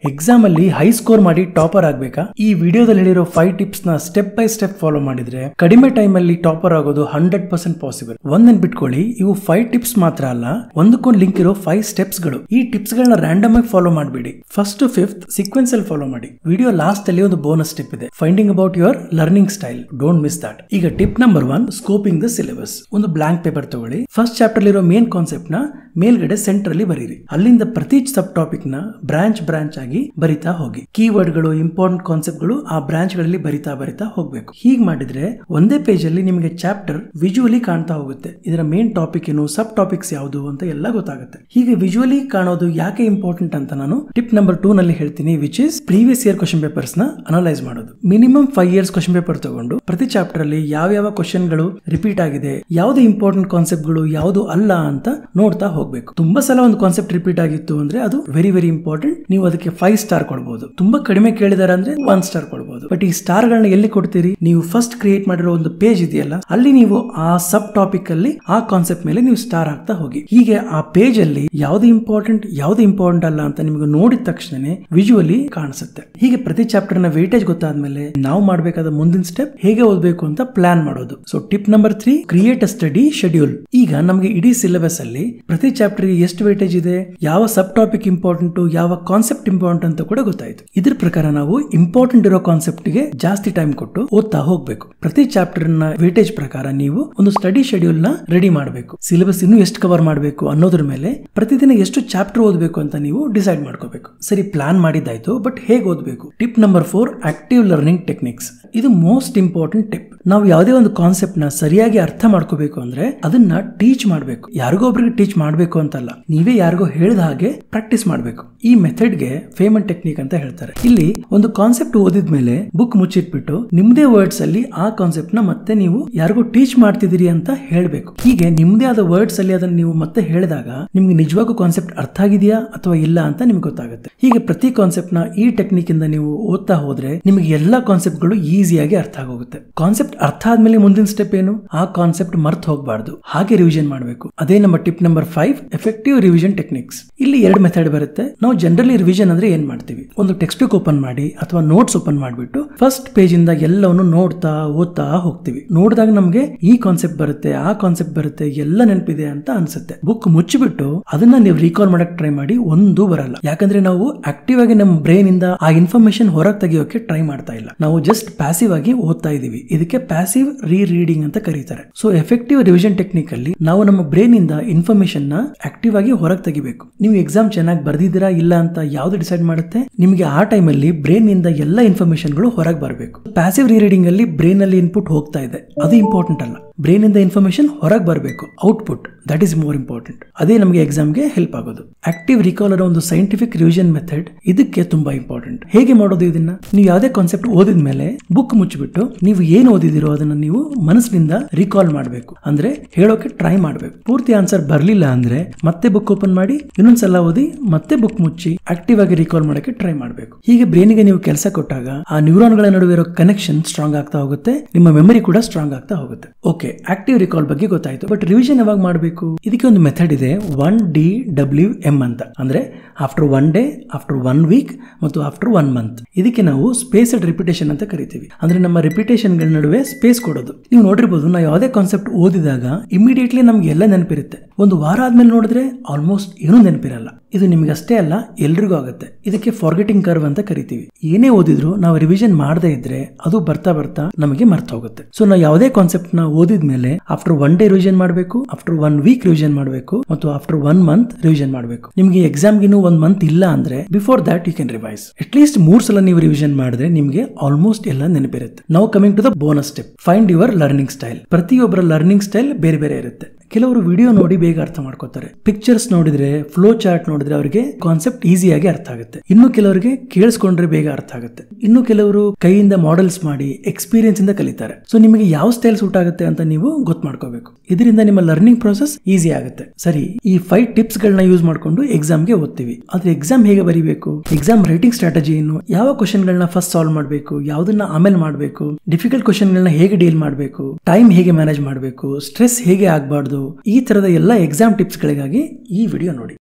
exam ಅಲ್ಲಿ high score ಮಾಡಿ topper ಆಗ್ಬೇಕಾ ಈ ವಿಡಿಯೋದಲ್ಲಿ ಹೇಳಿರೋ ಫೈವ್ ಟಿಪ್ಸ್ ನ ಸ್ಟೆಪ್ ಬೈ ಸ್ಟೆಪ್ ಫಾಲೋ ಮಾಡಿದ್ರೆ ಕಡಿಮೆ ಟೈಮ್ ಅಲ್ಲಿ ಟಾಪರ್ ಆಗೋದು ಹಂಡ್ರೆಡ್ ಪರ್ಸೆಂಟ್ ಪಾಸಿಬಲ್ ಒಂದನ್ ಬಿಟ್ಕೊಳ್ಳಿ ಇವು ಫೈವ್ ಟಿಪ್ಸ್ ಮಾತ್ರ ಅಲ್ಲ ಒಂದಕ್ಕೊಂದು ಲಿಂಕ್ ಇರೋ ಫೈವ್ ಸ್ಟೆಪ್ಸ್ ಗಳು ಈ ಟಿಪ್ಸ್ ಗಳನ್ನ ರ್ಯಾಂಡಮ್ ಆಗಿ ಫಾಲೋ ಮಾಡಬೇಡಿ ಫಸ್ಟ್ ಫಿಫ್ತ್ ಸೀಕ್ವೆನ್ಸ್ ಅಲ್ಲಿ ಫಾಲೋ ಮಾಡಿ ವಿಡಿಯೋ ಲಾಸ್ಟ್ ಅಲ್ಲಿ ಒಂದು ಬೋನಸ್ ಸ್ಟೆಪ್ ಇದೆ finding about your learning style don't miss that ಈಗ tip number one scoping the syllabus ಒಂದು ಬ್ಲಾಂಕ್ ಪೇಪರ್ ತಗೊಳ್ಳಿ ಫಸ್ಟ್ ಚಾಪ್ಟರ್ ಇರೋ ಮೇನ್ ಕಾನ್ಸೆಪ್ಟ್ ನ ಮೇಲ್ಗಡೆ ಸೆಂಟರ್ ಅಲ್ಲಿ ಬರೀರಿ ಅಲ್ಲಿಂದ ಪ್ರತಿ ಸಬ್ ಟಾಪಿಕ್ ನ ಬ್ರಾಂಚ್ ಬ್ರಾಂಚ್ ಆಗಿ ಬರಿತಾ ಹೋಗಿ ಕೀವರ್ಡ್ ಗಳು ಇಂಪಾರ್ಟೆಂಟ್ ಕಾನ್ಸೆಪ್ಟ್ ಗಳು ಆ ಬ್ರಾಂಚ್ ಗಳಲ್ಲಿ ಬರಿತಾ ಬರಿತಾ ಹೋಗ್ಬೇಕು ಹೀಗ್ ಮಾಡಿದ್ರೆ ಒಂದೇ ಪೇಜ್ ಅಲ್ಲಿ ನಿಮಗೆ ಚಾಪ್ಟರ್ ವಿಜುವಲಿ ಕಾಣ್ತಾ ಹೋಗುತ್ತೆ ಇದರ ಮೇನ್ ಟಾಪಿಕ್ ಏನು ಸಬ್ ಟಾಪಿಕ್ಸ್ ಯಾವುದು ಅಂತ ಎಲ್ಲ ಗೊತ್ತಾಗುತ್ತೆ ಹೀಗೆ ವಿಜುವಲಿ ಕಾಣೋದು ಯಾಕೆ ಇಂಪಾರ್ಟೆಂಟ್ ಅಂತ ನಾನು ಟಿಪ್ ನಂಬರ್ ಟೂ ನಲ್ಲಿ ಹೇಳ್ತೀನಿ which is previous year question papers ನ ಅನಲೈಸ್ ಮಾಡೋದು minimum five years question paper ತಗೊಂಡು ಪ್ರತಿ ಚಾಪ್ಟರ್ ಅಲ್ಲಿ ಯಾವ ಯಾವ ಕ್ವಶನ್ ಗಳು ರಿಪೀಟ್ ಆಗಿದೆ ಯಾವ್ದು ಇಂಪಾರ್ಟೆಂಟ್ ಕಾನ್ಸೆಪ್ಟ್ ಗಳು ಯಾವ್ದು ಅಲ್ಲ ಅಂತ ನೋಡ್ತಾ ಹೋಗ್ಬೇಕು ತುಂಬಾ ಸಲ ಒಂದು ಕಾನ್ಸೆಪ್ಟ್ ರಿಪೀಟ್ ಆಗಿತ್ತು ಅಂದ್ರೆ ಅದು ವೆರಿ ವೆರಿ ಇಂಪಾರ್ಟೆಂಟ್ ನೀವು ಅದಕ್ಕೆ ಫೈವ್ ಸ್ಟಾರ್ ಕೊಡಬಹುದು ತುಂಬಾ ಕಡಿಮೆ ಕೇಳಿದಾರೆ ಅಂದ್ರೆ ಒನ್ ಸ್ಟಾರ್ ಕೊಡಬಹುದು ಬಟ್ ಈ ಸ್ಟಾರ್ ಗಳನ್ನ ಎಲ್ಲಿ ಕೊಡ್ತೀರಿ ನೀವು ಫಸ್ಟ್ ಕ್ರಿಯೇಟ್ ಮಾಡಿರೋ ಒಂದು ಪೇಜ್ ಇದೆಯಲ್ಲ ಅಲ್ಲಿ ನೀವು ಆ ಸಬ್ ಟಾಪಿಕ್ ಅಲ್ಲಿ ಆ ಕಾನ್ಸೆಪ್ಟ್ ಮೇಲೆ ನೀವು ಸ್ಟಾರ್ ಆಗ್ತಾ ಹೋಗಿ ಹೀಗೆ ಆ ಪೇಜ್ ಅಲ್ಲಿ ಯಾವ್ದು ಇಂಪಾರ್ಟೆಂಟ್ ಯಾವ್ದು ಇಂಪಾರ್ಟೆಂಟ್ ಅಲ್ಲ ಅಂತ ನಿಮಗೆ ನೋಡಿದ ತಕ್ಷಣ ವಿಜುವಲಿ ಕಾಣಿಸುತ್ತೆ ಹೀಗೆ ಪ್ರತಿ ಚಾಪ್ಟರ್ ನ ವೇಟೇಜ್ ಗೊತ್ತಾದ್ಮೇಲೆ ನಾವು ಮಾಡಬೇಕಾದ ಮುಂದಿನ ಸ್ಟೆಪ್ ಹೇಗೆ ಓದಬೇಕು ಅಂತ ಪ್ಲಾನ್ ಮಾಡೋದು so tip number three create a study schedule ಈಗ ನಮಗೆ ಇಡೀ ಸಿಲೆಬಸ್ ಅಲ್ಲಿ ಪ್ರತಿ ಚಾಪ್ಟರ್ ಎಷ್ಟು ವೇಟೇಜ್ ಇದೆ ಯಾವ ಸಬ್ ಟಾಪಿಕ್ ಇಂಪಾರ್ಟೆಂಟ್ ಯಾವ ಕಾನ್ಸೆಪ್ಟ್ ಇಂಪಾರ್ಟೆಂಟ್ ಅಂತ ಕೂಡ ಗೊತ್ತಾಯ್ತು ಇದ್ರ ಪ್ರಕಾರ ನಾವು ಇಂಪಾರ್ಟೆಂಟ್ ಇರೋ ಕಾನ್ಸೆಪ್ಟ್ ಗೆ ಜಾಸ್ತಿ ಟೈಮ್ ಕೊಟ್ಟು ಓದ್ತಾ ಹೋಗ್ಬೇಕು ಪ್ರತಿ ಚಾಪ್ಟರ್ ನ ವೇಟೇಜ್ ಪ್ರಕಾರ ನೀವು ಒಂದು ಸ್ಟಡಿ ಶೆಡ್ಯೂಲ್ ನ ರೆಡಿ ಮಾಡಬೇಕು ಸಿಲೆಬಸ್ ಇನ್ನೂ ಎಷ್ಟು ಕವರ್ ಮಾಡಬೇಕು ಅನ್ನೋದ್ರ ಮೇಲೆ ಪ್ರತಿದಿನ ಎಷ್ಟು ಚಾಪ್ಟರ್ ಓದಬೇಕು ಅಂತ ನೀವು ಡಿಸೈಡ್ ಮಾಡ್ಕೋಬೇಕು ಸರಿ ಪ್ಲಾನ್ ಮಾಡಿದ್ದಾಯ್ತು ಬಟ್ ಹೇಗೆ ಓದಬೇಕು tip number four active learning techniques ಇದು ಮೋಸ್ಟ್ ಇಂಪಾರ್ಟೆಂಟ್ ಟಿಪ್ ನಾವು ಯಾವುದೇ ಒಂದು ಕಾನ್ಸೆಪ್ಟ್ ನ ಸರಿಯಾಗಿ ಅರ್ಥ ಮಾಡ್ಕೋಬೇಕು ಅಂದ್ರೆ ಅದನ್ನ ಟೀಚ್ ಮಾಡಬೇಕು ಯಾರಿಗೋ ಒಬ್ರಿಗೆ ಟೀಚ್ ಮಾಡಬೇಕು ಅಂತಲ್ಲ ನೀವೇ ಯಾರಿಗೋ ಹೇಳಿದ ಹಾಗೆ ಪ್ರಾಕ್ಟೀಸ್ ಮಾಡಬೇಕು ಈ ಮೆಥಡ್ ಗೆ ಫೇಮನ್ ಟೆಕ್ನಿಕ್ ಅಂತ ಹೇಳ್ತಾರೆ ಇಲ್ಲಿ ಒಂದು ಕಾನ್ಸೆಪ್ಟ್ ಓದಿದ ಮೇಲೆ ಬುಕ್ ಮುಚ್ಚಿಟ್ಬಿಟ್ಟು ನಿಮ್ದೇ ವರ್ಡ್ಸ್ ಅಲ್ಲಿ ಆ ಕಾನ್ಸೆಪ್ಟ್ ನ ಮತ್ತೆ ನೀವು ಯಾರಿಗೋ ಟೀಚ್ ಮಾಡ್ತಿದ್ದೀರಿ ಅಂತ ಹೇಳ್ಬೇಕು ಹೀಗೆ ನಿಮ್ದೇ ಆದ ವರ್ಡ್ಸ್ ಅಲ್ಲಿ ಅದನ್ನ ನೀವು ಮತ್ತೆ ಹೇಳಿದಾಗ ನಿಮ್ಗೆ ನಿಜವಾಗೂ ಕಾನ್ಸೆಪ್ಟ್ ಅರ್ಥ ಆಗಿದೆಯಾ ಅಥವಾ ಇಲ್ಲ ಅಂತ ನಿಮ್ಗೆ ಗೊತ್ತಾಗುತ್ತೆ ಹೀಗೆ ಪ್ರತಿ ಕಾನ್ಸೆಪ್ಟ್ ನ ಈ ಟೆಕ್ನಿಕ್ ಇಂದ ನೀವು ಓದ್ತಾ ಹೋದ್ರೆ ನಿಮಗೆ ಎಲ್ಲಾ ಕಾನ್ಸೆಪ್ಟ್ ಗಳು ಈಸಿಯಾಗಿ ಅರ್ಥ ಆಗೋಗುತ್ತೆ ಕಾನ್ಸೆಪ್ಟ್ ಅರ್ಥ ಆದ್ಮೇಲೆ ಮುಂದಿನ ಸ್ಟೆಪ್ ಏನು ಆ ಕಾನ್ಸೆಪ್ಟ್ ಮರ್ತ್ ಹೋಗಬಾರ್ದು ಹಾಗೆ ರಿವಿಷನ್ ಮಾಡಬೇಕು ಅದೇ ನಮ್ಮ tip number five effective revision techniques ಇಲ್ಲಿ ಎರಡು ಮೆಥಡ್ ಬರುತ್ತೆ ನಾವು ಜನರಲಿ ರಿವಿಷನ್ ಅಂದ್ರೆ ಏನ್ ಮಾಡ್ತೀವಿ ಒಂದು ಟೆಕ್ಸ್ಟ್ ಬುಕ್ ಓಪನ್ ಮಾಡಿ ಅಥವಾ ನೋಟ್ಸ್ ಓಪನ್ ಮಾಡಿಬಿಟ್ಟು ಫಸ್ಟ್ ಪೇಜ್ ಇಂದ ಎಲ್ಲವನ್ನು ನೋಡ್ತಾ ಓದ್ತಾ ಹೋಗ್ತೀವಿ ನೋಡಿದಾಗ ನಮಗೆ ಈ ಕಾನ್ಸೆಪ್ಟ್ ಬರುತ್ತೆ ಆ ಕಾನ್ಸೆಪ್ಟ್ ಬರುತ್ತೆ ಎಲ್ಲ ನೆನಪಿದೆ ಅಂತ ಅನ್ಸುತ್ತೆ ಬುಕ್ ಮುಚ್ಚಿಬಿಟ್ಟು ಅದನ್ನ ನೀವು ರೀಕಾಲ್ ಮಾಡಕ್ ಟ್ರೈ ಮಾಡಿ ಒಂದು ಬರಲ್ಲ ಯಾಕಂದ್ರೆ ನಾವು ಆಕ್ಟಿವ್ ಆಗಿ ನಮ್ಮ ಬ್ರೈನ್ ಇಂದ ಆ ಇನ್ಫಾರ್ಮೇಶನ್ ಹೊರಗೆ ತೆಗಿಯೋಕೆ ಟ್ರೈ ಮಾಡ್ತಾ ಇಲ್ಲ ನಾವು ಜಸ್ಟ್ ಪ್ಯಾಸಿವ್ ಆಗಿ ಓದ್ತಾ ಇದೀವಿ ಇದಕ್ಕೆ ಪ್ಯಾಸಿವ್ ರೀ ರೀಡಿಂಗ್ ಅಂತ ಕರೀತಾರೆ ಸೊ ಎಫೆಕ್ಟಿವ್ ರಿವಿಷನ್ ಟೆಕ್ನಿಕ್ ಅಲ್ಲಿ ನಾವು ನಮ್ಮ ಬ್ರೈನ್ ಇಂದ ಇನ್ಫಾರ್ಮೇಶನ್ ನ ಆಕ್ಟಿವ್ ಆಗಿ ಹೊರಗೆ ತೆಗಿಬೇಕು ನೀವು ಎಕ್ಸಾಮ್ ಚೆನ್ನಾಗಿ ಬರ್ದಿದ್ದೀರಾ ಇಲ್ಲ ಅಂತ ಯಾವ್ದು ಡಿಸೈಡ್ ಮಾಡುತ್ತೆ ನಿಮಗೆ ಆ ಟೈಮ್ ಅಲ್ಲಿ ಬ್ರೈನ್ ಇಂದ ಎಲ್ಲ ಇನ್ಫಾರ್ಮೇಶನ್ ಗಳು ಹೊರಗೆ ಬರಬೇಕು ಪ್ಯಾಸಿವ್ ರೀ ರೀಡಿಂಗ್ ಅಲ್ಲಿ ಬ್ರೈನ್ ಅಲ್ಲಿ ಇನ್ಪುಟ್ ಹೋಗ್ತಾ ಇದೆ ಅದು ಇಂಪಾರ್ಟೆಂಟ್ ಅಲ್ಲ ಬ್ರೈನ್ ಇಂದ ಇನ್ಫಾರ್ಮೇಶನ್ ಹೊರಗೆ ಬರಬೇಕು output that is more important ಅದೇ ನಮಗೆ ಎಕ್ಸಾಮ್ಗೆ ಹೆಲ್ಪ್ ಆಗೋದು ಆಕ್ಟಿವ್ ರಿಕಾಲ್ ಅನ್ನೋ ಒಂದು ಸೈಂಟಿಫಿಕ್ ರಿವಿಷನ್ ಮೆಥಡ್ ಇದಕ್ಕೆ ತುಂಬಾ ಇಂಪಾರ್ಟೆಂಟ್ ಹೇಗೆ ಮಾಡೋದು ಇದನ್ನ ನೀವು ಯಾವುದೇ ಕಾನ್ಸೆಪ್ಟ್ ಓದಿದ ಮೇಲೆ ಬುಕ್ ಮುಚ್ಚಿಬಿಟ್ಟು ನೀವು ಏನು ಓದಿದಿರೋ ಅದನ್ನ ನೀವು ಮನಸ್ಸಿನಿಂದ ರಿಕಾಲ್ ಮಾಡಬೇಕು ಅಂದ್ರೆ ಹೇಳೋಕೆ ಟ್ರೈ ಮಾಡಬೇಕು ಪೂರ್ತಿ ಆನ್ಸರ್ ಬರ್ಲಿಲ್ಲ ಅಂದ್ರೆ ಮತ್ತೆ ಬುಕ್ ಓಪನ್ ಮಾಡಿ ಇನ್ನೊಂದ್ಸಲ ಓದಿ ಮತ್ತೆ ಬುಕ್ ಮುಚ್ಚಿ ಆಕ್ಟಿವ್ ಆಗಿ ರಿಕಾಲ್ ಮಾಡಕ್ಕೆ ಟ್ರೈ ಮಾಡಬೇಕು ಹೀಗೆ ಬ್ರೈನ್ಗೆ ನೀವು ಕೆಲಸ ಕೊಟ್ಟಾಗ ಆ ನ್ಯೂರಾನ್ಗಳ ನಡುವೆ ಇರೋ ಕನೆಕ್ಷನ್ ಸ್ಟ್ರಾಂಗ್ ಆಗ್ತಾ ಹೋಗುತ್ತೆ ನಿಮ್ಮ ಮೆಮರಿ ಕೂಡ ಸ್ಟ್ರಾಂಗ್ ಆಗ್ತಾ ಹೋಗುತ್ತೆ ಓಕೆ ಆಕ್ಟಿವ್ ರಿಕಾಲ್ ಬಗ್ಗೆ ಗೊತ್ತಾಯ್ತು ಬಟ್ ರಿವಿಷನ್ ಯಾವಾಗ ಮಾಡಬೇಕು ಇದಕ್ಕೆ ಒಂದು ಮೆಥಡ್ ಇದೆ ಒನ್ ಡಿ ಡಬ್ಲ್ಯೂ ಎಂ ಅಂತ ಅಂದ್ರೆ after one day after one week ಮತ್ತು ಆಫ್ಟರ್ ಒನ್ ಮಂತ್ ಇದಕ್ಕೆ ನಾವು ಸ್ಪೇಸ್ಡ್ ರಿಪಿಟೇಷನ್ ಅಂತ ಕರಿತೀವಿ ಅಂದ್ರೆ ನಮ್ಮ ರಿಪಿಟೇಷನ್ ಗಳ ನಡುವೆ ಸ್ಪೇಸ್ ಕೊಡೋದು ನೀವು ನೋಡಿರ್ಬೋದು ನಾವು ಯಾವುದೇ ಕಾನ್ಸೆಪ್ಟ್ ಓದಿದಾಗ ಇಮಿಡಿಯೇಟ್ಲಿ ನಮ್ಗೆ ಎಲ್ಲ ನೆನಪಿರುತ್ತೆ ಒಂದು ವಾರ ಆದ್ಮೇಲೆ ನೋಡಿದ್ರೆ ಆಲ್ಮೋಸ್ಟ್ ಏನೂ ನೆನಪಿರಲ್ಲ ಇದು ನಿಮ್ಗೆ ಅಷ್ಟೇ ಅಲ್ಲ ಎಲ್ರಿಗೂ ಆಗುತ್ತೆ ಇದಕ್ಕೆ ಫಾರ್ಗೆಟಿಂಗ್ ಕರ್ವ್ ಅಂತ ಕರಿತೀವಿ ಏನೇ ಓದಿದ್ರು ನಾವು ರಿವಿಷನ್ ಮಾಡದೇ ಇದ್ರೆ ಅದು ಬರ್ತಾ ಬರ್ತಾ ನಮಗೆ ಮರ್ತ ಹೋಗುತ್ತೆ ಸೊ ನಾವು ಯಾವುದೇ ಕಾನ್ಸೆಪ್ಟ್ ನ ಓದಿದ ಮೇಲೆ ಆಫ್ಟರ್ ಒನ್ ಡೇ ರಿವಿಷನ್ ಮಾಡಬೇಕು ಆಫ್ಟರ್ ಒನ್ ವೀಕ್ ರಿವಿಷನ್ ಮಾಡಬೇಕು ಮತ್ತು ಆಫ್ಟರ್ ಒನ್ ಮಂತ್ ರಿವಿಷನ್ ಮಾಡಬೇಕು ನಿಮಗೆ ಎಕ್ಸಾಮ್ಗಿನ್ನೂ ಒಂದ್ ಮಂತ್ ಇಲ್ಲ ಅಂದ್ರೆ before that you can revise at least ಮೂರ್ ಸಲ ನೀವು ರಿವಿಷನ್ ಮಾಡಿದ್ರೆ ನಿಮಗೆ ಆಲ್ಮೋಸ್ಟ್ ಎಲ್ಲ ನೆನಪಿರುತ್ತೆ ನಾವು coming to the bonus step find your learning style ಪ್ರತಿಯೊಬ್ಬರ ಲರ್ನಿಂಗ್ ಸ್ಟೈಲ್ ಬೇರೆ ಬೇರೆ ಇರುತ್ತೆ ಕೆಲವರು ವಿಡಿಯೋ ನೋಡಿ ಬೇಗ ಅರ್ಥ ಮಾಡ್ಕೋತಾರೆ ಪಿಕ್ಚರ್ಸ್ ನೋಡಿದ್ರೆ ಫ್ಲೋ ಚಾರ್ಟ್ ನೋಡಿದ್ರೆ ಅವರಿಗೆ ಕಾನ್ಸೆಪ್ಟ್ ಈಸಿಯಾಗಿ ಅರ್ಥ ಆಗುತ್ತೆ ಇನ್ನು ಕೆಲವರಿಗೆ ಕೇಳಿಸ್ಕೊಂಡ್ರೆ ಬೇಗ ಅರ್ಥ ಆಗುತ್ತೆ ಇನ್ನು ಕೆಲವರು ಕೈಯಿಂದ ಮಾಡೆಲ್ಸ್ ಮಾಡಿ ಎಕ್ಸ್ಪೀರಿಯನ್ಸ್ ಇಂದ ಕಲಿತಾರೆ ಸೊ ನಿಮಗೆ ಯಾವ ಸ್ಟೈಲ್ ಸೂಟ್ ಆಗುತ್ತೆ ಅಂತ ನೀವು ಗೊತ್ತು ಮಾಡ್ಕೋಬೇಕು ಇದರಿಂದ ನಿಮ್ಮ ಲರ್ನಿಂಗ್ ಪ್ರೊಸೆಸ್ ಈಸಿ ಆಗುತ್ತೆ ಸರಿ ಈ ಫೈವ್ ಟಿಪ್ಸ್ ಗಳನ್ನ ಯೂಸ್ ಮಾಡ್ಕೊಂಡು ಎಕ್ಸಾಮ್ಗೆ ಓದ್ತೀವಿ ಆದ್ರೆ ಎಕ್ಸಾಮ್ ಹೇಗೆ ಬರೀಬೇಕು ಎಕ್ಸಾಮ್ ರೈಟಿಂಗ್ ಸ್ಟ್ರಾಟಜಿ ಏನು ಯಾವ ಕ್ವಶನ್ ಗಳನ್ನ ಫಸ್ಟ್ ಸಾಲ್ವ್ ಮಾಡಬೇಕು ಯಾವ್ದನ್ನ ಆಮೇಲೆ ಮಾಡಬೇಕು ಡಿಫಿಕಲ್ಟ್ ಕ್ವಶನ್ ಗಳನ್ನ ಹೇಗೆ ಡೀಲ್ ಮಾಡಬೇಕು ಟೈಮ್ ಹೇಗೆ ಮ್ಯಾನೇಜ್ ಮಾಡಬೇಕು ಸ್ಟ್ರೆಸ್ ಹೇಗೆ ಆಗಬಾರ್ದು ಈ ತರದ ಎಲ್ಲ ಎಕ್ಸಾಮ್ ಟಿಪ್ಸ್ ಗಳಿಗಾಗಿ ಈ ವಿಡಿಯೋ ನೋಡಿ